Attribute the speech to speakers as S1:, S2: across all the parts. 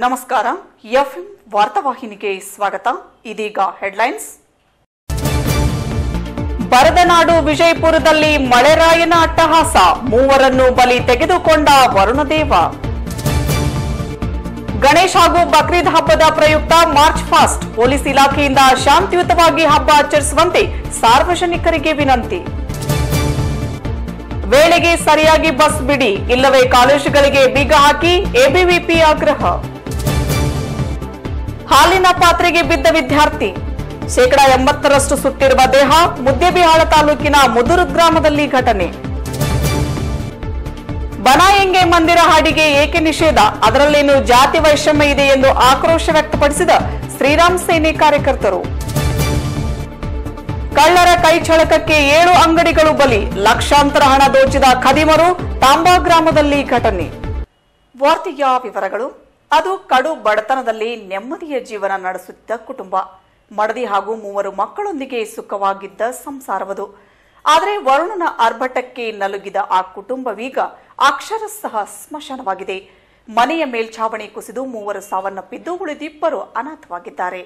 S1: ನಮಸ್ಕಾರ ಎಫ್ಎಂ ವಾರ್ತಾವಾಹಿನಿಗೆ ಸ್ವಾಗತ ಇದೀಗ ಹೆಡ್ಲೈನ್ಸ್ ಬರದನಾಡು ವಿಜಯಪುರದಲ್ಲಿ ಮಳೆರಾಯನ ಅಟ್ಟಹಾಸ ಮೂವರನ್ನು ಬಲಿ ತೆಗೆದುಕೊಂಡ ವರುಣದೇವ ಗಣೇಶ್ ಹಾಗೂ ಬಕ್ರೀದ್ ಹಬ್ಬದ ಪ್ರಯುಕ್ತ ಮಾರ್ಚ್ ಫಾಸ್ಟ್ ಪೊಲೀಸ್ ಇಲಾಖೆಯಿಂದ ಶಾಂತಿಯುತವಾಗಿ ಹಬ್ಬ ಆಚರಿಸುವಂತೆ ಸಾರ್ವಜನಿಕರಿಗೆ ವಿನಂತಿ ವೇಳೆಗೆ ಸರಿಯಾಗಿ ಬಸ್ ಬಿಡಿ ಇಲ್ಲವೇ ಕಾಲೇಜುಗಳಿಗೆ ಬೀಗ ಹಾಕಿ ಎಬಿವಿಪಿ ಆಗ್ರಹ ಹಾಲಿನ ಪಾತ್ರೆಗೆ ಬಿದ್ದ ವಿದ್ಯಾರ್ಥಿ ಶೇಕಡಾ ಎಂಬತ್ತರಷ್ಟು ಸುಟ್ಟಿರುವ ದೇಹ ಮುದ್ದೇಬಿಹಾಳ ತಾಲೂಕಿನ ಮುದುರು ಗ್ರಾಮದಲ್ಲಿ ಘಟನೆ ಬನಾಯಂಗೆ ಮಂದಿರ ಹಾಡಿಗೆ ಏಕೆ ನಿಷೇಧ ಅದರಲ್ಲೇನು ಜಾತಿ ವೈಷಮ್ಯ ಇದೆ ಎಂದು ಆಕ್ರೋಶ ವ್ಯಕ್ತಪಡಿಸಿದ ಶ್ರೀರಾಮ್ ಸೇನೆ ಕಾರ್ಯಕರ್ತರು ಕಳ್ಳರ ಕೈಚಳಕಕ್ಕೆ ಏಳು ಅಂಗಡಿಗಳು ಬಲಿ ಲಕ್ಷಾಂತರ ಹಣ ದೋಚಿದ ಖದೀಮರು ತಾಂಬಾ ಗ್ರಾಮದಲ್ಲಿ ಘಟನೆ ವಾರ್ತೆಯ ವಿವರಗಳು ಅದು ಕಡು ಬಡತನದಲ್ಲಿ ನೆಮ್ಮದಿಯ ಜೀವನ ನಡೆಸುತ್ತಿದ್ದ ಕುಟುಂಬ ಮಡದಿ ಹಾಗೂ ಮೂವರು ಮಕ್ಕಳೊಂದಿಗೆ ಸುಖವಾಗಿದ್ದ ಸಂಸಾರವದು ಆದರೆ ವರುಣನ ಆರ್ಭಟಕ್ಕೆ ನಲುಗಿದ ಆ ಕುಟುಂಬವೀಗ ಅಕ್ಷರಶಃ ಸ್ಮಶಾನವಾಗಿದೆ ಮನೆಯ ಮೇಲ್ಛಾವಣಿ ಕುಸಿದು ಮೂವರು ಸಾವನ್ನಪ್ಪಿದ್ದು ಉಳಿದಿಬ್ಬರು ಅನಾಥವಾಗಿದ್ದಾರೆ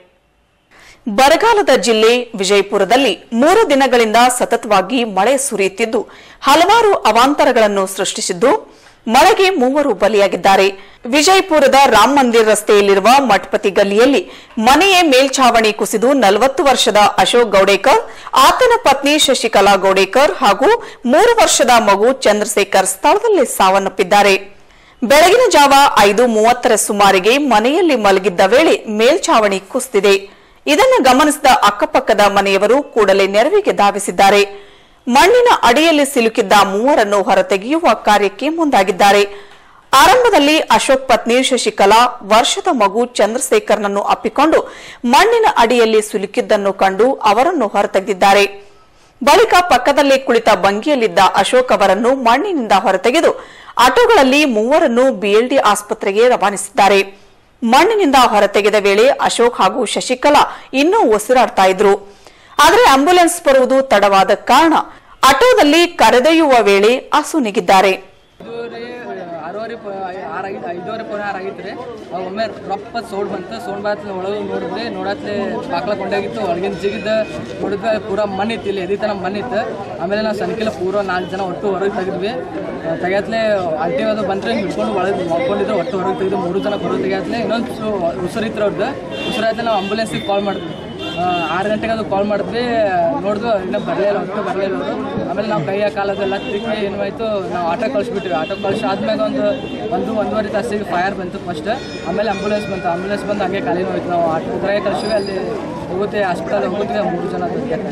S1: ಬರಗಾಲದ ಜಿಲ್ಲೆ ವಿಜಯಪುರದಲ್ಲಿ ಮೂರು ದಿನಗಳಿಂದ ಸತತವಾಗಿ ಮಳೆ ಸುರಿಯುತ್ತಿದ್ದು ಹಲವಾರು ಅವಾಂತರಗಳನ್ನು ಸೃಷ್ಟಿಸಿದ್ದು ಮಳೆಗೆ ಮೂವರು ಬಲಿಯಾಗಿದ್ದಾರೆ ವಿಜಯಪುರದ ರಾಮ್ ಮಂದಿರ್ ರಸ್ತೆಯಲ್ಲಿರುವ ಮಠಪತಿ ಗಲ್ಲಿಯಲ್ಲಿ ಮನೆಯ ಮೇಲ್ಛಾವಣಿ ಕುಸಿದು ನಲವತ್ತು ವರ್ಷದ ಅಶೋಕ್ ಗೌಡೇಕರ್ ಆತನ ಪತ್ನಿ ಶಶಿಕಲಾ ಗೌಡೇಕರ್ ಹಾಗೂ ಮೂರು ವರ್ಷದ ಮಗು ಚಂದ್ರಶೇಖರ್ ಸ್ಥಳದಲ್ಲೇ ಸಾವನ್ನಪ್ಪಿದ್ದಾರೆ ಬೆಳಗಿನ ಜಾವ ಐದು ಮೂವತ್ತರ ಸುಮಾರಿಗೆ ಮನೆಯಲ್ಲಿ ಮಲಗಿದ್ದ ವೇಳೆ ಮೇಲ್ಛಾವಣಿ ಕುಸಿದಿದೆ ಇದನ್ನು ಗಮನಿಸಿದ ಅಕ್ಕಪಕ್ಕದ ಮನೆಯವರು ಕೂಡಲೇ ನೆರವಿಗೆ ಧಾವಿಸಿದ್ದಾರೆ ಮಣ್ಣಿನ ಅಡಿಯಲ್ಲಿ ಸಿಲುಕಿದ್ದ ಮೂವರನ್ನು ಹೊರತೆಗೆಯುವ ಕಾರ್ಯಕ್ಕೆ ಮುಂದಾಗಿದ್ದಾರೆ ಆರಂಭದಲ್ಲಿ ಅಶೋಕ್ ಪತ್ನಿ ಶಶಿಕಲಾ ವರ್ಷದ ಮಗು ಚಂದ್ರಶೇಖರ್ನನ್ನು ಅಪ್ಪಿಕೊಂಡು ಮಣ್ಣಿನ ಅಡಿಯಲ್ಲಿ ಸಿಲುಕಿದ್ದನ್ನು ಕಂಡು ಅವರನ್ನು ಹೊರತೆಗೆದಿದ್ದಾರೆ ಬಳಿಕ ಪಕ್ಕದಲ್ಲೇ ಕುಳಿತ ಬಂಗಿಯಲ್ಲಿದ್ದ ಅಶೋಕ್ ಅವರನ್ನು ಮಣ್ಣಿನಿಂದ ಹೊರತೆಗೆದು ಆಟೋಗಳಲ್ಲಿ ಮೂವರನ್ನು ಬಿಎಲ್ಡಿ ಆಸ್ಪತ್ರೆಗೆ ರವಾನಿಸಿದ್ದಾರೆ ಮಣ್ಣಿನಿಂದ ಹೊರತೆಗೆದ ವೇಳೆ ಅಶೋಕ್ ಹಾಗೂ ಶಶಿಕಲಾ ಇನ್ನೂ ಉಸಿರಾಡ್ತಾ ಇದ್ರು ಆದರೆ ಆಂಬ್ಯುಲೆನ್ಸ್ ಬರುವುದು ತಡವಾದ ಕಾರಣ ಆಟೋದಲ್ಲಿ ಕರೆದೊಯ್ಯುವ ವೇಳೆ ಅಸುನೀಗಿದ್ದಾರೆ
S2: ಇದು ರೀ ಆರೂವರೆ ಪ ಆರು ಐದು ಐದೂವರೆ ಪೋನೆ ಆರು ಆಗೈತೆ ರೀ ಅವಾಗ ಒಮ್ಮೆ ರೊಪ್ಪ ಸೌಂಡ್ ಬಂತು ಸೌಂಡ್ ಬಾತ್ ಒಳಗೆ ನೋಡಿದ್ವಿ ನೋಡತ್ಲೆ ಬಾಕ್ಲ ಕೊಂಡಾಗಿತ್ತು ಒಳಗಿನ ಜಿಗಿದ ನೋಡಿದ್ವಿ ಪೂರ ಮಣ್ಣಿತ್ತು ಇಲ್ಲಿ ಎದಿ ತನಕ ಮಣ್ಣಿತ್ತು ಆಮೇಲೆ ನಾವು ಸಣ್ಕಿಲ್ಲ ಪೂರ ನಾಲ್ಕು ಜನ ಒಟ್ಟು ಹೊರಗೆ ತೆಗೆದ್ವಿ ತೆಗಿಯತ್ಲೆ ಆಂಟಿ ಅದು ಬಂದ್ರೆ ಹಿಡ್ಕೊಂಡು ಒಳಗೆ ಮಾಡ್ಕೊಂಡಿದ್ರು ಒಟ್ಟು ಹೊರಗೆ ತೆಗೆದು ಮೂರು ಜನ ಹೊರಗೆ ತೆಗಿಯತ್ಲೆ ಇನ್ನೊಂದು ಸು ಉಸಿರಿತ್ತು ಅವ್ರದ್ದು ಉಸಿರಾಯ್ತು ನಾವು ಆಂಬುಲೆನ್ಸಿಗೆ ಕಾಲ್ ಮಾಡಿದ್ವಿ ಆ, ಆರು ಗಂಟೆಗೆ ಅದು ಕಾಲ್ ಮಾಡಿದ್ವಿ ನೋಡಿದ್ವಿ ಇನ್ನೂ ಬರಲಿಲ್ಲ ಒಟ್ಟು ಬರಲಿಲ್ಲ ಅವರು ಆಮೇಲೆ ನಾವು ಕೈಯ ಕಾಲದೆಲ್ಲ ತಿರುಗಿ ಏನಾಯ್ತು ನಾವು ಆಟೋ ಕಳಿಸ್ಬಿಟ್ವಿ ಆಟೋ ಕಳ್ಸಿ ಆದ್ಮೇಲೆ ಒಂದು ಒಂದು ಒಂದೂವರೆ ತಾಸಿಗೆ ಫೈರ್ ಬಂತು ಫಸ್ಟ್ ಆಮೇಲೆ ಆಂಬುಲೆನ್ಸ್ ಬಂತು ಆಂಬುಲೆನ್ಸ್ ಬಂದು ಹಂಗೆ ಖಾಲಿನೂ ಹೋಯ್ತು ನಾವು ಆಟೋ ಇದ್ರಾಗೆ ಕಳ್ಸಿವಿ ಅಲ್ಲಿ ಹೋಗುತ್ತೆ ಹಾಸ್ಪಿಟಲ್ ಹೋಗುತ್ತೆ ಮೂರು ಜನ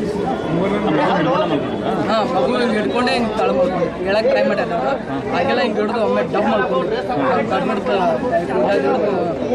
S2: ಹಾಂ ಮಗು ಹಿಂಗೆ ಹಿಡ್ಕೊಂಡೆ ಹಿಂಗೆ ತಳ ಮಾಡ್ಕೊಂಡು ಹೇಳಕ್ಕೆ ಟ್ರೈ ಮಾಡ್ಯಾರ ಅವರು ಹಾಗೆಲ್ಲ ಹಿಂಗೆ ಹಿಡಿದು ಒಮ್ಮೆ ಡಬ್ ಮಾಡ್ಕೊಂಡು ಡಬ್ ಹಿಡ್ದು ಹಿಡ್ದು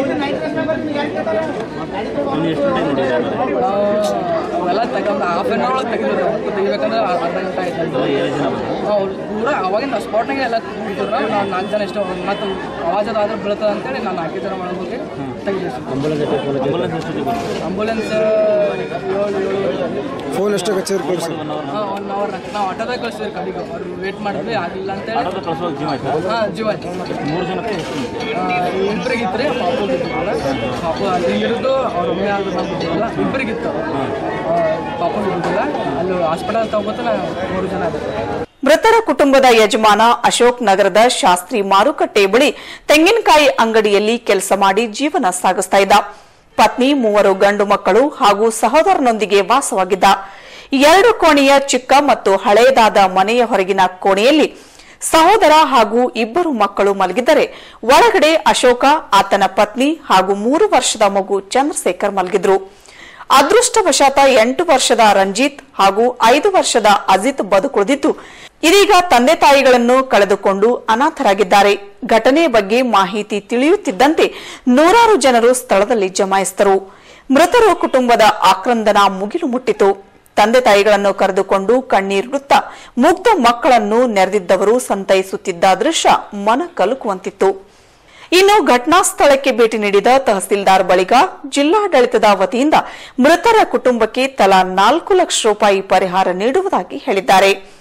S2: ನಾವು ಅವೆಲ್ಲ ತಗೊಂಡು ಹಾಫ್ ಆನ್ ಅವರ್ ತೆಗೆದ್ರು ತೆಗಿಬೇಕಂದ್ರೆ ಅರ್ಧ ಗಂಟೆ ಆಯ್ತು ನಾವು ಪೂರ ಅವಾಗಿನ ಸ್ಪಾಟ್ನಾಗೆ ಎಲ್ಲ ಕೂತಿದ್ರು ನಾವು ನಾಲ್ಕು ಜನ ಎಷ್ಟು ಮತ್ತು ಅವಾಜ್ ಅದು ಆದ್ರೆ ಬೀಳ್ತದೆ ಅಂತೇಳಿ ನಾನು ನಾಲ್ಕು ಜನ ಒಳಗೆ ಹೋಗಿ ತೆಗೆದಿದ್ದೆ ಆಂಬುಲೆನ್ಸ್ ಏಳು ಏಳು
S3: ಫೋನ್ ಎಷ್ಟು ಹಚ್ಚಿದ್ರು ಕೊಡ್ಸಿ
S2: ಒನ್ ಅವರ್ ನಾವು ಆಟೋದಾಗ ಕಳಿಸಿದ್ವಿ ಕಡೆಗೆ ಅವ್ರು ವೇಟ್ ಮಾಡಿದ್ವಿ ಆಗಿಲ್ಲ ಅಂತೇಳಿ ಹಾಂ ಜೀವ ಮೂರು ಜನ ಇಬ್ಬರಿಗೆ ಇತ್ತು ರೀ ಪಾಪು ಇತ್ತು ಕೂಡ ಪಾಪು ಅಲ್ಲಿ ಹಿಡಿದು ಅವ್ರ ಒಮ್ಮೆ ಆದ್ರು ನಾವು ಬಿಟ್ಟಿಲ್ಲ ಇಬ್ಬರಿಗಿತ್ತು ಪಾಪು ಬಿಟ್ಟಿಲ್ಲ ಅಲ್ಲಿ ಹಾಸ್ಪಿಟಲ್ ತಗೋತ ಮೂರು ಜನ ಆದ್ರೆ
S1: ಮೃತರ ಕುಟುಂಬದ ಯಜಮಾನ ಅಶೋಕ್ ನಗರದ ಶಾಸ್ತ್ರಿ ಮಾರುಕಟ್ಟೆ ಬಳಿ ತೆಂಗಿನಕಾಯಿ ಅಂಗಡಿಯಲ್ಲಿ ಕೆಲಸ ಮಾಡಿ ಜೀವನ ಸಾಗಿಸ್ತಾ ಇದ್ದ ಪತ್ನಿ ಮೂವರು ಗಂಡು ಮಕ್ಕಳು ಹಾಗೂ ಸಹೋದರನೊಂದಿಗೆ ವಾಸವಾಗಿದ್ದ ಎರಡು ಕೋಣೆಯ ಚಿಕ್ಕ ಮತ್ತು ಹಳೆಯದಾದ ಮನೆಯ ಹೊರಗಿನ ಕೋಣೆಯಲ್ಲಿ ಸಹೋದರ ಹಾಗೂ ಇಬ್ಬರು ಮಕ್ಕಳು ಮಲಗಿದ್ದರೆ ಒಳಗಡೆ ಅಶೋಕ ಆತನ ಪತ್ನಿ ಹಾಗೂ ಮೂರು ವರ್ಷದ ಮಗು ಚಂದ್ರಶೇಖರ್ ಮಲಗಿದ್ರು ಅದೃಷ್ಟವಶಾತ್ ಎಂಟು ವರ್ಷದ ರಂಜಿತ್ ಹಾಗೂ ಐದು ವರ್ಷದ ಅಜಿತ್ ಬದುಕುಳಿದಿದ್ದು ಇದೀಗ ತಂದೆ ತಾಯಿಗಳನ್ನು ಕಳೆದುಕೊಂಡು ಅನಾಥರಾಗಿದ್ದಾರೆ ಘಟನೆ ಬಗ್ಗೆ ಮಾಹಿತಿ ತಿಳಿಯುತ್ತಿದ್ದಂತೆ ನೂರಾರು ಜನರು ಸ್ಥಳದಲ್ಲಿ ಜಮಾಯಿಸಿದರು ಮೃತರು ಕುಟುಂಬದ ಆಕ್ರಂದನ ಮುಗಿಲು ಮುಟ್ಟಿತು ತಂದೆ ತಾಯಿಗಳನ್ನು ಕರೆದುಕೊಂಡು ಕಣ್ಣೀರುಡುತ್ತಾ ಮುಗ್ಧ ಮಕ್ಕಳನ್ನು ನೆರೆದಿದ್ದವರು ಸಂತೈಸುತ್ತಿದ್ದ ದೃಶ್ಯ ಮನ ಕಲುಕುವಂತಿತ್ತು ಇನ್ನು ಘಟನಾ ಸ್ಥಳಕ್ಕೆ ಭೇಟಿ ನೀಡಿದ ತಹಸೀಲ್ದಾರ್ ಬಳಿಕ ಜಿಲ್ಲಾಡಳಿತದ ವತಿಯಿಂದ ಮೃತರ ಕುಟುಂಬಕ್ಕೆ ತಲಾ ನಾಲ್ಕು ಲಕ್ಷ ರೂಪಾಯಿ ಪರಿಹಾರ ನೀಡುವುದಾಗಿ ಹೇಳಿದ್ದಾರೆ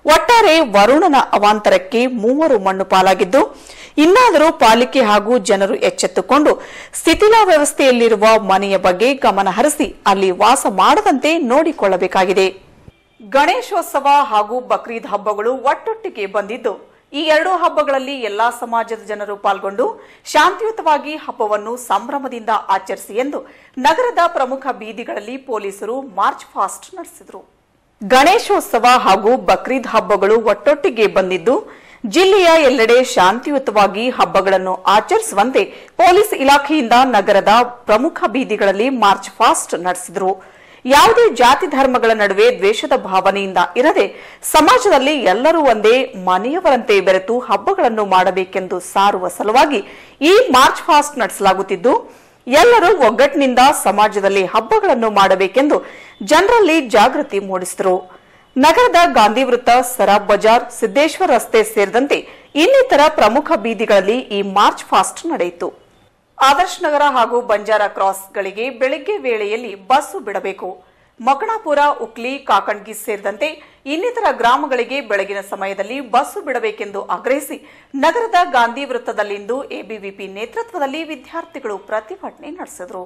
S1: ಒಟ್ಟಾರೆ ವರುಣನ ಅವಾಂತರಕ್ಕೆ ಮೂವರು ಮಣ್ಣು ಪಾಲಾಗಿದ್ದು ಇನ್ನಾದರೂ ಪಾಲಿಕೆ ಹಾಗೂ ಜನರು ಎಚ್ಚೆತ್ತುಕೊಂಡು ಸ್ಥಿತಿಲಾ ವ್ಯವಸ್ಥೆಯಲ್ಲಿರುವ ಮನೆಯ ಬಗ್ಗೆ ಗಮನ ಹರಿಸಿ ಅಲ್ಲಿ ವಾಸ ಮಾಡದಂತೆ ನೋಡಿಕೊಳ್ಳಬೇಕಾಗಿದೆ ಗಣೇಶೋತ್ಸವ ಹಾಗೂ ಬಕ್ರೀದ್ ಹಬ್ಬಗಳು ಒಟ್ಟೊಟ್ಟಿಗೆ ಬಂದಿದ್ದು ಈ ಎರಡೂ ಹಬ್ಬಗಳಲ್ಲಿ ಎಲ್ಲಾ ಸಮಾಜದ ಜನರು ಪಾಲ್ಗೊಂಡು ಶಾಂತಿಯುತವಾಗಿ ಹಬ್ಬವನ್ನು ಸಂಭ್ರಮದಿಂದ ಆಚರಿಸಿ ಎಂದು ನಗರದ ಪ್ರಮುಖ ಬೀದಿಗಳಲ್ಲಿ ಪೊಲೀಸರು ಮಾರ್ಚ್ ಫಾಸ್ಟ್ ನಡೆಸಿದರು ಗಣೇಶೋತ್ಸವ ಹಾಗೂ ಬಕ್ರೀದ್ ಹಬ್ಬಗಳು ಒಟ್ಟೊಟ್ಟಿಗೆ ಬಂದಿದ್ದು ಜಿಲ್ಲೆಯ ಎಲ್ಲೆಡೆ ಶಾಂತಿಯುತವಾಗಿ ಹಬ್ಬಗಳನ್ನು ಆಚರಿಸುವಂತೆ ಪೊಲೀಸ್ ಇಲಾಖೆಯಿಂದ ನಗರದ ಪ್ರಮುಖ ಬೀದಿಗಳಲ್ಲಿ ಮಾರ್ಚ್ ಫಾಸ್ಟ್ ನಡೆಸಿದರು ಯಾವುದೇ ಜಾತಿ ಧರ್ಮಗಳ ನಡುವೆ ದ್ವೇಷದ ಭಾವನೆಯಿಂದ ಇರದೆ ಸಮಾಜದಲ್ಲಿ ಎಲ್ಲರೂ ಒಂದೇ ಮನೆಯವರಂತೆ ಬೆರೆತು ಹಬ್ಬಗಳನ್ನು ಮಾಡಬೇಕೆಂದು ಸಾರುವ ಸಲುವಾಗಿ ಈ ಮಾರ್ಚ್ ಫಾಸ್ಟ್ ನಡೆಸಲಾಗುತ್ತಿದ್ದು ಎಲ್ಲರೂ ಒಗ್ಗಟ್ಟಿನಿಂದ ಸಮಾಜದಲ್ಲಿ ಹಬ್ಬಗಳನ್ನು ಮಾಡಬೇಕೆಂದು ಜನರಲ್ಲಿ ಜಾಗೃತಿ ಮೂಡಿಸಿದರು ನಗರದ ಗಾಂಧಿ ವೃತ್ತ ಸರಾಬ್ ಬಜಾರ್ ಸಿದ್ದೇಶ್ವರ ರಸ್ತೆ ಸೇರಿದಂತೆ ಇನ್ನಿತರ ಪ್ರಮುಖ ಬೀದಿಗಳಲ್ಲಿ ಈ ಮಾರ್ಚ್ ಫಾಸ್ಟ್ ನಡೆಯಿತು ಆದರ್ಶ್ ನಗರ ಹಾಗೂ ಬಂಜಾರ ಕ್ರಾಸ್ಗಳಿಗೆ ಬೆಳಗ್ಗೆ ವೇಳೆಯಲ್ಲಿ ಬಸ್ಸು ಬಿಡಬೇಕು ಮಕಣಾಪುರ ಉಕ್ಲಿ ಕಾಕಣ್ಗಿ ಸೇರಿದಂತೆ ಇನ್ನಿತರ ಗ್ರಾಮಗಳಿಗೆ ಬೆಳಗಿನ ಸಮಯದಲ್ಲಿ ಬಸ್ಸು ಬಿಡಬೇಕೆಂದು ಆಗ್ರಹಿಸಿ ನಗರದ ಗಾಂಧಿ ವೃತ್ತದಲ್ಲಿಂದು ಎಬಿವಿಪಿ ನೇತೃತ್ವದಲ್ಲಿ ವಿದ್ಯಾರ್ಥಿಗಳು ಪ್ರತಿಭಟನೆ ನಡೆಸಿದರು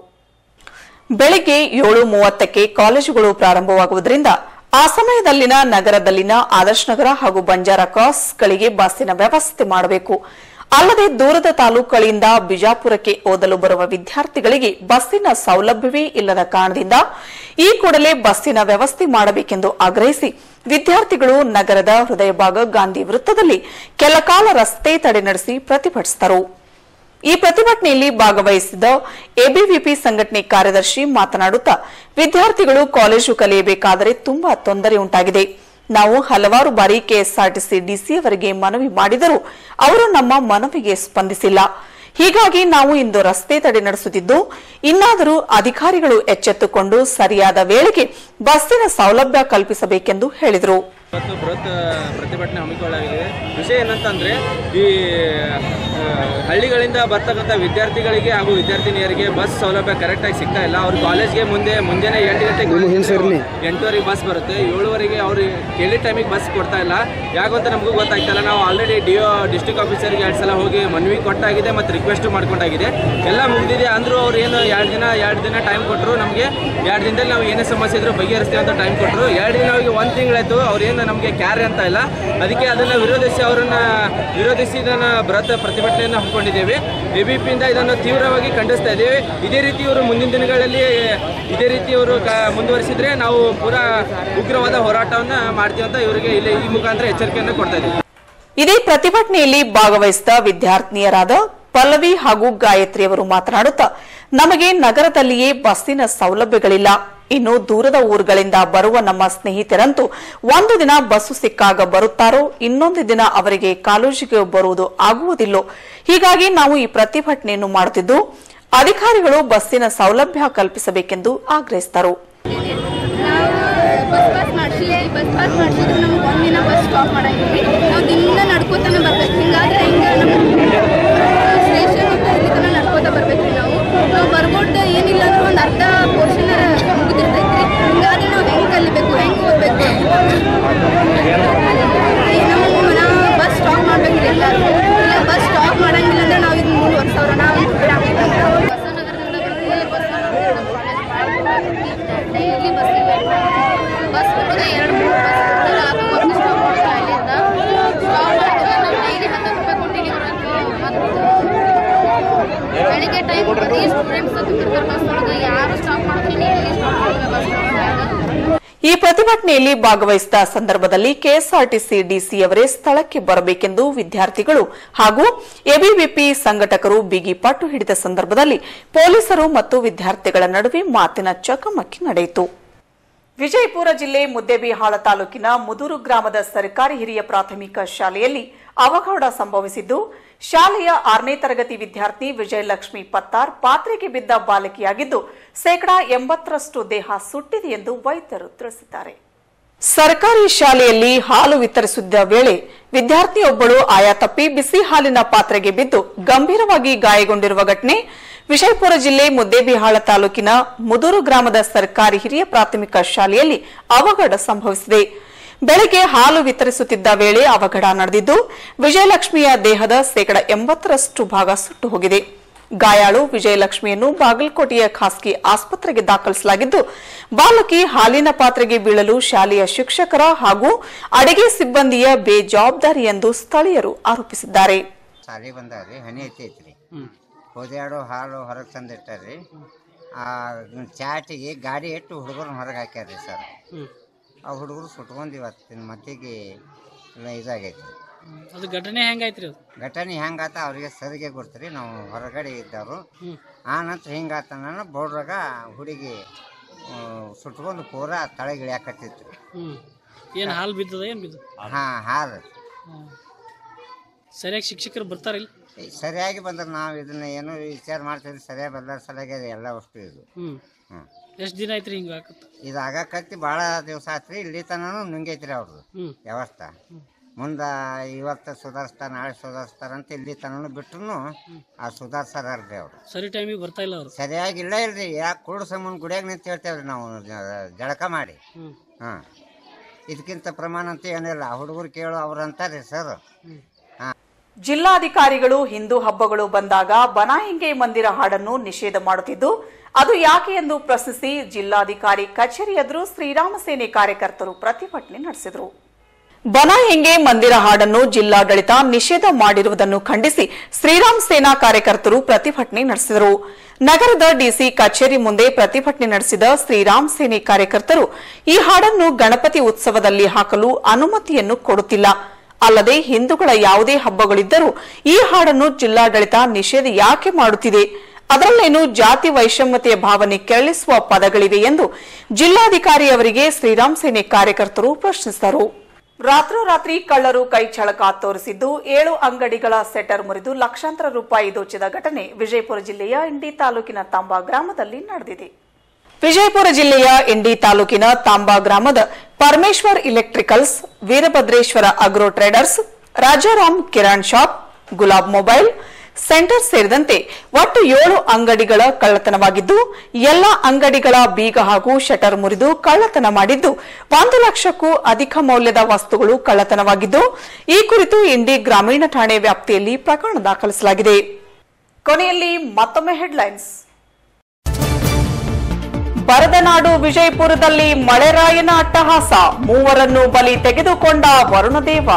S1: ಬೆಳಗ್ಗೆ ಏಳು ಮೂವತ್ತಕ್ಕೆ ಕಾಲೇಜುಗಳು ಪ್ರಾರಂಭವಾಗುವುದರಿಂದ ಆ ಸಮಯದಲ್ಲಿನ ನಗರದಲ್ಲಿನ ಆದರ್ಶ್ ನಗರ ಹಾಗೂ ಬಂಜಾರ ಕ್ರಾಸ್ಗಳಿಗೆ ಬಸ್ಸಿನ ವ್ಯವಸ್ಥೆ ಮಾಡಬೇಕು ಅಲ್ಲದೆ ದೂರದ ತಾಲೂಕುಗಳಿಂದ ಬಿಜಾಪುರಕ್ಕೆ ಓದಲು ಬರುವ ವಿದ್ಯಾರ್ಥಿಗಳಿಗೆ ಬಸ್ಸಿನ ಸೌಲಭ್ಯವೇ ಇಲ್ಲದ ಕಾರಣದಿಂದ ಈ ಕೂಡಲೇ ಬಸ್ಸಿನ ವ್ಯವಸ್ಥೆ ಮಾಡಬೇಕೆಂದು ಆಗ್ರಹಿಸಿ ವಿದ್ಯಾರ್ಥಿಗಳು ನಗರದ ಹೃದಯ ಭಾಗ ಗಾಂಧಿ ವೃತ್ತದಲ್ಲಿ ಕೆಲಕಾಲ ರಸ್ತೆ ತಡೆ ನಡೆಸಿ ಪ್ರತಿಭಟಿಸಿದರು ಈ ಪ್ರತಿಭಟನೆಯಲ್ಲಿ ಭಾಗವಹಿಸಿದ ಎಬಿವಿಪಿ ಸಂಘಟನೆ ಕಾರ್ಯದರ್ಶಿ ಮಾತನಾಡುತ್ತಾ ವಿದ್ಯಾರ್ಥಿಗಳು ಕಾಲೇಜು ಕಲಿಯಬೇಕಾದರೆ ತುಂಬಾ ತೊಂದರೆ ಉಂಟಾಗಿದೆ ನಾವು ಹಲವಾರು ಬಾರಿ ಕೆಎಸ್ಆರ್ಟಿಸಿ ಡಿಸಿಯವರಿಗೆ ಮನವಿ ಮಾಡಿದರೂ ಅವರು ನಮ್ಮ ಮನವಿಗೆ ಸ್ಪಂದಿಸಿಲ್ಲ ಹೀಗಾಗಿ ನಾವು ಇಂದು ರಸ್ತೆ ತಡೆ ನಡೆಸುತ್ತಿದ್ದು ಇನ್ನಾದರೂ ಅಧಿಕಾರಿಗಳು ಎಚ್ಚೆತ್ತುಕೊಂಡು ಸರಿಯಾದ ವೇಳೆಗೆ ಬಸ್ಸಿನ ಸೌಲಭ್ಯ ಕಲ್ಪಿಸಬೇಕೆಂದು ಹೇಳಿದರು
S3: ಇವತ್ತು ಬೃಹತ್ ಪ್ರತಿಭಟನೆ ಹಮ್ಮಿಕೊಳ್ಳಲಾಗಿದೆ ವಿಷಯ ಏನಂತಂದ್ರೆ ಈ ಆ, ಹಳ್ಳಿಗಳಿಂದ ಬರ್ತಕ್ಕಂಥ ವಿದ್ಯಾರ್ಥಿಗಳಿಗೆ ಹಾಗೂ ವಿದ್ಯಾರ್ಥಿನಿಯರಿಗೆ ಬಸ್ ಸೌಲಭ್ಯ ಕರೆಕ್ಟಾಗಿ ಸಿಗ್ತಾ ಇಲ್ಲ ಅವ್ರ ಕಾಲೇಜ್ಗೆ ಮುಂದೆ ಮುಂಜಾನೆ ಎಂಟು ಗಂಟೆಗೆ ಎಂಟುವರೆಗೆ ಬಸ್ ಬರುತ್ತೆ ಏಳುವರೆಗೆ ಅವ್ರು ಕೇಳಿದ ಟೈಮಿಗೆ ಬಸ್ ಕೊಡ್ತಾ ಇಲ್ಲ ಯಾಕಂತ ನಮಗೂ ಗೊತ್ತಾಗ್ತಿಲ್ಲ ನಾವು ಆಲ್ರೆಡಿ ಡಿ ಒ ಡಿಸ್ಟ್ರಿಕ್ಟ್ ಆಫೀಸರ್ಗೆ ಎರಡು ಸಲ ಹೋಗಿ ಮನವಿ ಕೊಟ್ಟಾಗಿದೆ ಮತ್ತು ರಿಕ್ವೆಸ್ಟ್ ಮಾಡ್ಕೊಂಡಾಗಿದೆ ಎಲ್ಲ ಮುಗಿದಿದೆ ಅಂದರೂ ಅವ್ರು ಏನು ಎರಡು ದಿನ ಎರಡು ದಿನ ಟೈಮ್ ಕೊಟ್ಟರು ನಮಗೆ ಎರಡು ದಿನದಲ್ಲಿ ನಾವು ಏನೇ ಸಮಸ್ಯೆ ಇದ್ರೂ ಬಗೆಹರಿಸ್ತೀವಿ ಅಂತ ಟೈಮ್ ಕೊಟ್ಟರು ಎರಡು ದಿನ ಹೋಗಿ ಒಂದು ತಿಂಗಳಾಯ್ತು ಅವ್ರು ಏನು ನಮಗೆ ಕ್ಯಾರಿ ಅಂತ ಇಲ್ಲ ಅದಕ್ಕೆ ಅದನ್ನು ವಿರೋಧಿಸಿ ಅವರನ್ನ ವಿರೋಧಿಸಿ ಇದನ್ನು ಬೃಹತ್ ಪ್ರತಿಭಟನೆಯನ್ನು ಹಮ್ಮಿಕೊಂಡಿದ್ದೇವೆ ಎ ಬಿ ಪಿಯಿಂದ ಇದನ್ನು ತೀವ್ರವಾಗಿ ಖಂಡಿಸ್ತಾ ಇದ್ದೇವೆ ಇದೇ ರೀತಿ ಇವರು ಮುಂದಿನ ದಿನಗಳಲ್ಲಿ ಇದೇ ರೀತಿ ಇವರು ಕ ಮುಂದುವರಿಸಿದ್ರೆ ನಾವು ಪೂರಾ ಉಗ್ರವಾದ ಹೋರಾಟವನ್ನು ಮಾಡ್ತೀವಿ ಅಂತ ಇವರಿಗೆ ಇಲ್ಲಿ ಈ ಮುಖಾಂತರ ಎಚ್ಚರಿಕೆಯನ್ನು ಕೊಡ್ತಾ ಇದ್ದೀವಿ
S1: ಇದೇ ಪ್ರತಿಭಟನೆಯಲ್ಲಿ ಭಾಗವಹಿಸಿದ ವಿದ್ಯಾರ್ಥಿನಿಯರಾದ ಪಲ್ಲವಿ ಹಾಗೂ ಗಾಯತ್ರಿ ಅವರು ಮಾತನಾಡುತ್ತಾ ನಮಗೆ ನಗರದಲ್ಲಿಯೇ ಬಸ್ಸಿನ ಸೌಲಭ್ಯಗಳಿಲ್ಲ ಇನ್ನು ದೂರದ ಊರುಗಳಿಂದ ಬರುವ ನಮ್ಮ ಸ್ನೇಹಿತರಂತೂ ಒಂದು ದಿನ ಬಸ್ಸು ಸಿಕ್ಕಾಗ ಬರುತ್ತಾರೋ ಇನ್ನೊಂದು ದಿನ ಅವರಿಗೆ ಕಾಲೇಜಿಗೆ ಬರುವುದು ಆಗುವುದಿಲ್ಲೋ ಹೀಗಾಗಿ ನಾವು ಈ ಪ್ರತಿಭಟನೆಯನ್ನು ಮಾಡುತ್ತಿದ್ದು ಅಧಿಕಾರಿಗಳು ಬಸ್ಸಿನ ಸೌಲಭ್ಯ ಕಲ್ಪಿಸಬೇಕೆಂದು ಆಗ್ರಹಿಸಿದರು
S4: ನಾವು ಬಸ್ ಪಾಸ್ ಮಾಡಿಸಿದ್ವಿ ಬಸ್ ಪಾಸ್ ಮಾಡಿಸಿದ್ರೆ ನಮ್ಗೆ ಒಂದಿನ ಬಸ್ ಸ್ಟಾಪ್ ಮಾಡಂಗಿಲ್ಲ ನಾವು ದಿನ ನಡ್ಕೋತಾನೆ ಬರ್ಬೇಕು ಹಿಂಗಾದ್ರೆ ಹಿಂಗೆ ನಮ್ಮ ಸ್ಟೇಷನ್ ಮತ್ತು ಇಲ್ಲಿ ತನಕ ನಡ್ಕೋತಾ ಬರ್ಬೇಕು ರೀ ನಾವು ನಾವು ಬರ್ಬೋದು ಏನಿಲ್ಲ ಅಂದ್ರೆ ಒಂದು ಅರ್ಧ ಪೋರ್ಷನ್ ಮುಗಿದಿರ್ತೈತೆ ರೀ ಹಿಂಗಾದ್ರೆ ನಾವು ಹೆಂಗೆ ಕಲಿಬೇಕು ಹೆಂಗೆ ಓದಬೇಕು ನಮ್ಮ ನಾವು ಬಸ್ ಸ್ಟಾಪ್ ಮಾಡ್ಬೇಕು ರೀ ಎಲ್ಲರೂ ಇಲ್ಲ ಬಸ್ ಸ್ಟಾಪ್ ಮಾಡಂಗಿಲ್ಲ ಅಂದ್ರೆ ನಾವು ಇದು ಮುಂದುವರ್ಸೋರು ನಾವು ಹೊಸನಗರದಿಂದ ಬರ್ತೀವಿ ಡೈಲಿ ಬಸ್ಸಿಗೆ ವೇಟ್ ಮಾಡ್ತೀವಿ ಬಸ್ ಬಿಟ್ಟರೆ ಎರಡು ಮೂರು ಬಸ್ ಬಿಡ್ತಾರೆ ಅದು ಒಂದು ಸ್ಟಾಪ್ ಮಾಡ್ತಾರೆ ಅಲ್ಲಿಂದ ಸ್ಟಾಪ್ ಮಾಡಿದ್ರೆ ನಾವು ಡೈಲಿ ಹತ್ತು ರೂಪಾಯಿ ಕೊಟ್ಟಿಗೆ ಬರೋದು ಮತ್ತು ಬೆಳಿಗ್ಗೆ ಟೈಮ್ ಬರೀ ಸ್ಟೂಡೆಂಟ್ಸ್ ಹತ್ತಿರ್ತಾರೆ ಬಸ್ ಒಳಗೆ ಯಾರು ಸ್ಟಾಪ್ ಮಾಡೋದಿಲ್ಲ ಎಲ್ಲಿ ಸ್ಟಾಪ್ ಮಾಡೋದಿಲ್ಲ ಬಸ್ ಸ್ಟಾಪ್
S1: ಈ ಪ್ರತಿಭಟನೆಯಲ್ಲಿ ಭಾಗವಹಿಸಿದ ಸಂದರ್ಭದಲ್ಲಿ ಕೆಎಸ್ಆರ್ಟಿಸಿ ಡಿಸಿಯವರೇ ಸ್ಥಳಕ್ಕೆ ಬರಬೇಕೆಂದು ವಿದ್ಯಾರ್ಥಿಗಳು ಹಾಗೂ ಎಬಿವಿಪಿ ಸಂಘಟಕರು ಬಿಗಿ ಪಟ್ಟು ಹಿಡಿದ ಸಂದರ್ಭದಲ್ಲಿ ಪೊಲೀಸರು ಮತ್ತು ವಿದ್ಯಾರ್ಥಿಗಳ ನಡುವೆ ಮಾತಿನ ಚಕಮಕಿ ನಡೆಯಿತು ವಿಜಯಪುರ ಜಿಲ್ಲೆ ಮುದ್ದೇಬಿಹಾಳ ತಾಲೂಕಿನ ಮುದೂರು ಗ್ರಾಮದ ಸರ್ಕಾರಿ ಹಿರಿಯ ಪ್ರಾಥಮಿಕ ಶಾಲೆಯಲ್ಲಿ ಅವಘಡ ಸಂಭವಿಸಿದ್ದು ಶಾಲೆಯ ಆರನೇ ತರಗತಿ ವಿದ್ಯಾರ್ಥಿ ವಿಜಯಲಕ್ಷ್ಮಿ ಪತ್ತಾರ್ ಪಾತ್ರೆಗೆ ಬಿದ್ದ ಬಾಲಕಿಯಾಗಿದ್ದು ಶೇಕಡಾ ಎಂಬತ್ತರಷ್ಟು ದೇಹ ಸುಟ್ಟಿದೆ ಎಂದು ವೈದ್ಯರು ತಿಳಿಸಿದ್ದಾರೆ ಸರ್ಕಾರಿ ಶಾಲೆಯಲ್ಲಿ ಹಾಲು ವಿತರಿಸುತ್ತಿದ್ದ ವೇಳೆ ವಿದ್ಯಾರ್ಥಿಯೊಬ್ಬಳು ಆಯಾ ತಪ್ಪಿ ಬಿಸಿ ಹಾಲಿನ ಪಾತ್ರೆಗೆ ಬಿದ್ದು ಗಂಭೀರವಾಗಿ ಗಾಯಗೊಂಡಿರುವ ಘಟನೆ ವಿಜಯಪುರ ಜಿಲ್ಲೆ ಮುದ್ದೇಬಿಹಾಳ ತಾಲೂಕಿನ ಮುದೂರು ಗ್ರಾಮದ ಸರ್ಕಾರಿ ಹಿರಿಯ ಪ್ರಾಥಮಿಕ ಶಾಲೆಯಲ್ಲಿ ಅವಘಡ ಸಂಭವಿಸಿದೆ ಬೆಳಗ್ಗೆ ಹಾಲು ವಿತರಿಸುತ್ತಿದ್ದ ವೇಳೆ ಅವಘಡ ನಡೆದಿದ್ದು ವಿಜಯಲಕ್ಷ್ಮಿಯ ದೇಹದ ಶೇಕಡ ಎಂಬತ್ತರಷ್ಟು ಭಾಗ ಸುಟ್ಟು ಹೋಗಿದೆ ಗಾಯಾಳು ವಿಜಯಲಕ್ಷ್ಮಿಯನ್ನು ಬಾಗಲಕೋಟೆಯ ಖಾಸಗಿ ಆಸ್ಪತ್ರೆಗೆ ದಾಖಲಿಸಲಾಗಿದ್ದು ಬಾಲಕಿ ಹಾಲಿನ ಪಾತ್ರೆಗೆ ಬೀಳಲು ಶಾಲೆಯ ಶಿಕ್ಷಕರ ಹಾಗೂ ಅಡಿಗೆ ಸಿಬ್ಬಂದಿಯ ಬೇಜವಾಬ್ದಾರಿ ಎಂದು ಸ್ಥಳೀಯರು ಆರೋಪಿಸಿದ್ದಾರೆ
S5: ಸಾಲಿ ಬಂದಾವ್ರಿ ಹನಿ ಹತ್ತೈತ್ರಿ ಹೋದ್ಯಾಡೋ ಹಾಲು ಹೊರಗೆ ತಂದಿಟ್ಟಾರ್ರಿ ಆ ಚಾಟಿಗೆ ಗಾಡಿ ಇಟ್ಟು ಹುಡುಗರನ್ನ ಹೊರಗೆ ಹಾಕ್ಯಾರ್ರಿ ಸರ್ ಆ ಹುಡುಗರು ಸುಟ್ಕೊಂಡು ಇವತ್ತಿನ ಮಟ್ಟಿಗೆ ಎಲ್ಲ ಇದಾಗೈತಿ
S6: ಅದು ಘಟನೆ ಹೆಂಗಾಯ್ತ್ರಿ ಅದು
S5: ಘಟನೆ ಹೆಂಗಾತ ಅವ್ರಿಗೆ ಸರಿಗೆ ಗೊತ್ತ್ರಿ ನಾವು ಹೊರಗಡೆ ಇದ್ದವರು ಆ ನಂತರ ಹಿಂಗಾತ ನಾನು ಬೋರ್ಡ್ರಾಗ ಹುಡುಗಿ ಆ, ಸುಟ್ಕೊಂಡು ಪೂರಾ ತಳಗೆ ಇಳಿಯಾಕತ್ತಿತ್ತು
S6: ಹ್ಞೂ ಏನು ಹಾಲು ಬಿದ್ದದ ಏನು ಬಿದ್ದು
S5: ಹಾಂ ಹಾಲು
S6: ಸರಿಯಾಗಿ ಶಿಕ್ಷಕರು ಬರ್ತಾರಿಲ್ಲ
S5: ಸರಿಯಾಗಿ ಬಂದ್ರೆ ನಾವು ಇದನ್ನ ಏನೋ ವಿಚಾರ ಮಾಡ್ತೀವಿ ಸರಿಯಾಗಿ ಬಂದ ಸಲಗೆ ಎಲ್ಲ ವಸ್ತು ಇದು
S6: ಹ್ಞೂ
S5: ಹ್ಞೂ
S6: ಎಷ್ಟು ದಿನ ಐತ್ರಿ ಹಿಂಗೆ ಆಕತ್ತ
S5: ಇದು ಆಗಾಕತ್ತಿ ಭಾಳ ದಿವಸ ಆತ್ರಿ ಇಲ್ಲಿ ತನೂ ನುಂಗೈತ್ರಿ ಅವ್ರದ್ದು
S6: ಹ್ಞೂ
S5: ವ್ಯವಸ್ಥೆ ಮುಂದೆ ಇವತ್ತು ಸುಧಾರಿಸ್ತಾರ ನಾಳೆ ಸುಧಾರಿಸ್ತಾರ ಅಂತ ಇಲ್ಲಿ ತನೂ ಬಿಟ್ರು ಆ ಸುಧಾರಿಸಾರ್ರಿ ಅವರು
S6: ಸರಿ ಟೈಮಿಗೆ ಬರ್ತಾ ಇಲ್ಲ ಅವರು
S5: ಸರಿಯಾಗಿ ಇಲ್ಲ ಇಲ್ರಿ ಯಾಕೆ ಕುರುಡು ಸಮನ್ ಗುಡಿಯಾಗ ನಿಂತು ಹೇಳ್ತೇವ್ರಿ ನಾವು ಜ- ಜಳಕ ಮಾಡಿ
S6: ಹ್ಞೂ
S5: ಹಾಂ ಇದಕ್ಕಿಂತ ಪ್ರಮಾಣ ಅಂತ ಏನಿಲ್ಲ ಹುಡುಗರು ಕೇಳು ಅವ್ರು ಅಂತಾರ್ರಿ ಸರ್
S1: ಜಿಲ್ಲಾಧಿಕಾರಿಗಳು ಹಿಂದೂ ಹಬ್ಬಗಳು ಬಂದಾಗ ಬನಾಹಿಂಗೆ ಮಂದಿರ ಹಾಡನ್ನು ನಿಷೇಧ ಮಾಡುತ್ತಿದ್ದು ಅದು ಯಾಕೆ ಎಂದು ಪ್ರಶ್ನಿಸಿ ಜಿಲ್ಲಾಧಿಕಾರಿ ಕಚೇರಿ ಎದುರು ಶ್ರೀರಾಮ ಸೇನೆ ಕಾರ್ಯಕರ್ತರು ಪ್ರತಿಭಟನೆ ನಡೆಸಿದರು ಬನಹೆಂಗೆ ಮಂದಿರ ಹಾಡನ್ನು ಜಿಲ್ಲಾಡಳಿತ ನಿಷೇಧ ಮಾಡಿರುವುದನ್ನು ಖಂಡಿಸಿ ಶ್ರೀರಾಮ್ ಸೇನಾ ಕಾರ್ಯಕರ್ತರು ಪ್ರತಿಭಟನೆ ನಡೆಸಿದರು ನಗರದ ಡಿಸಿ ಕಚೇರಿ ಮುಂದೆ ಪ್ರತಿಭಟನೆ ನಡೆಸಿದ ಶ್ರೀರಾಮ್ ಸೇನೆ ಕಾರ್ಯಕರ್ತರು ಈ ಹಾಡನ್ನು ಗಣಪತಿ ಉತ್ಸವದಲ್ಲಿ ಹಾಕಲು ಅನುಮತಿಯನ್ನು ಕೊಡುತ್ತಿಲ್ಲ ಅಲ್ಲದೆ ಹಿಂದೂಗಳ ಯಾವುದೇ ಹಬ್ಬಗಳಿದ್ದರೂ ಈ ಹಾಡನ್ನು ಜಿಲ್ಲಾಡಳಿತ ನಿಷೇಧ ಯಾಕೆ ಮಾಡುತ್ತಿದೆ ಅದರಲ್ಲೇನು ಜಾತಿ ವೈಷಮ್ಯತೆಯ ಭಾವನೆ ಕೆರಳಿಸುವ ಪದಗಳಿವೆ ಎಂದು ಜಿಲ್ಲಾಧಿಕಾರಿ ಅವರಿಗೆ ಶ್ರೀರಾಮ್ ಸೇನೆ ಕಾರ್ಯಕರ್ತರು ಪ್ರಶ್ನಿಸಿದರು ರಾತ್ರೋರಾತ್ರಿ ಕಳ್ಳರು ಕೈ ಚಳಕ ತೋರಿಸಿದ್ದು ಏಳು ಅಂಗಡಿಗಳ ಸೆಟರ್ ಮುರಿದು ಲಕ್ಷಾಂತರ ರೂಪಾಯಿ ದೋಚಿದ ಘಟನೆ ವಿಜಯಪುರ ಜಿಲ್ಲೆಯ ಇಂಡಿ ತಾಲೂಕಿನ ತಾಂಬಾ ಗ್ರಾಮದಲ್ಲಿ ನಡೆದಿದೆ ವಿಜಯಪುರ ಜಿಲ್ಲೆಯ ಇಂಡಿ ತಾಲೂಕಿನ ತಾಂಬಾ ಗ್ರಾಮದ Parameshwar electricals Veerabhadreshwara agro traders Rajaram kirana shop Gulab mobile centre ಸೇರಿದಂತೆ ಒಟ್ಟು ಏಳು ಅಂಗಡಿಗಳ ಕಳ್ಳತನವಾಗಿದ್ದು ಎಲ್ಲಾ ಅಂಗಡಿಗಳ ಬೀಗ ಹಾಗೂ ಶಟರ್ ಮುರಿದು ಕಳ್ಳತನ ಮಾಡಿದ್ದು ಒಂದು ಲಕ್ಷಕ್ಕೂ ಅಧಿಕ ಮೌಲ್ಯದ ವಸ್ತುಗಳು ಕಳ್ಳತನವಾಗಿದ್ದು ಈ ಕುರಿತು ಇಂಡಿ ಗ್ರಾಮೀಣ ಠಾಣೆ ವ್ಯಾಪ್ತಿಯಲ್ಲಿ ಪ್ರಕರಣ ದಾಖಲಿಸಲಾಗಿದೆ ಕೊನೆಯಲ್ಲಿ ಮತ್ತೊಮ್ಮೆ ಹೆಡ್ಲೈನ್ಸ್ ಬರದನಾಡು ವಿಜಯಪುರದಲ್ಲಿ ಮಳೆರಾಯನ ಅಟ್ಟಹಾಸ ಮೂವರನ್ನು ಬಲಿ ತೆಗೆದುಕೊಂಡ ವರುಣದೇವ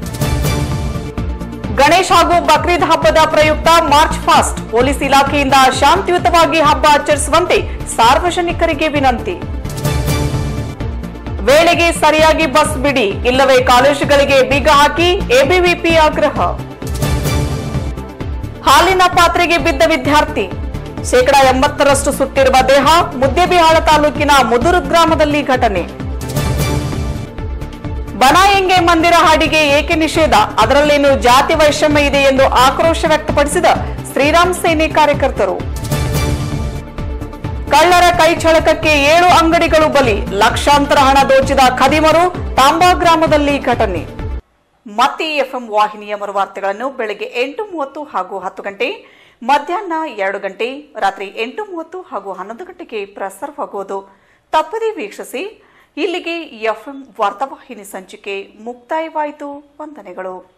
S1: ಗಣೇಶ್ ಹಾಗೂ ಬಕ್ರೀದ್ ಹಬ್ಬದ ಪ್ರಯುಕ್ತ ಮಾರ್ಚ್ ಫಾಸ್ಟ್ ಪೊಲೀಸ್ ಇಲಾಖೆಯಿಂದ ಶಾಂತಿಯುತವಾಗಿ ಹಬ್ಬ ಆಚರಿಸುವಂತೆ ಸಾರ್ವಜನಿಕರಿಗೆ ವಿನಂತಿ ವೇಳೆಗೆ ಸರಿಯಾಗಿ ಬಸ್ ಬಿಡಿ ಇಲ್ಲವೇ ಕಾಲೇಜುಗಳಿಗೆ ಬೀಗ ಹಾಕಿ ಎಬಿವಿಪಿ ಆಗ್ರಹ ಹಾಲಿನ ಪಾತ್ರೆಗೆ ಬಿದ್ದ ವಿದ್ಯಾರ್ಥಿ ಶೇಕಡಾ ಎಂಬತ್ತರಷ್ಟು ಸುಟ್ಟಿರುವ ದೇಹ ಮುದ್ದೇಬಿಹಾಳ ತಾಲೂಕಿನ ಮುದುರು ಗ್ರಾಮದಲ್ಲಿ ಘಟನೆ ಬನಾಯಂಗೆ ಮಂದಿರ ಹಾಡಿಗೆ ಏಕೆ ನಿಷೇಧ ಅದರಲ್ಲೇನು ಜಾತಿ ವೈಷಮ್ಯ ಇದೆ ಎಂದು ಆಕ್ರೋಶ ವ್ಯಕ್ತಪಡಿಸಿದ ಶ್ರೀರಾಮ್ ಸೇನೆ ಕಾರ್ಯಕರ್ತರು ಕಳ್ಳರ ಕೈ ಚಳಕಕ್ಕೆ ಏಳು ಅಂಗಡಿಗಳು ಬಲಿ ಲಕ್ಷಾಂತರ ಹಣ ದೋಚಿದ ಖದೀಮರು ತಾಂಬಾ ಗ್ರಾಮದಲ್ಲಿ ಘಟನೆ ಮತ್ತೆ ಎಫ್ಎಂ ವಾಹಿನಿಯ ಮರುವಾರ್ತೆಗಳನ್ನು ಬೆಳಗ್ಗೆ ಎಂಟು ಮೂವತ್ತು ಹಾಗೂ ಹತ್ತು ಗಂಟೆ ಮಧ್ಯಾಹ್ನ ಎರಡು ಗಂಟೆ ರಾತ್ರಿ ಎಂಟು ಮೂವತ್ತು ಹಾಗೂ ಹನ್ನೊಂದು ಗಂಟೆಗೆ ಪ್ರಸಾರವಾಗುವುದು ತಪ್ಪದೇ ವೀಕ್ಷಿಸಿ ಇಲ್ಲಿಗೆ ಎಫ್ಎಂ ವಾರ್ತಾವಾಹಿನಿ ಸಂಚಿಕೆ ಮುಕ್ತಾಯವಾಯಿತು ವಂದನೆಗಳು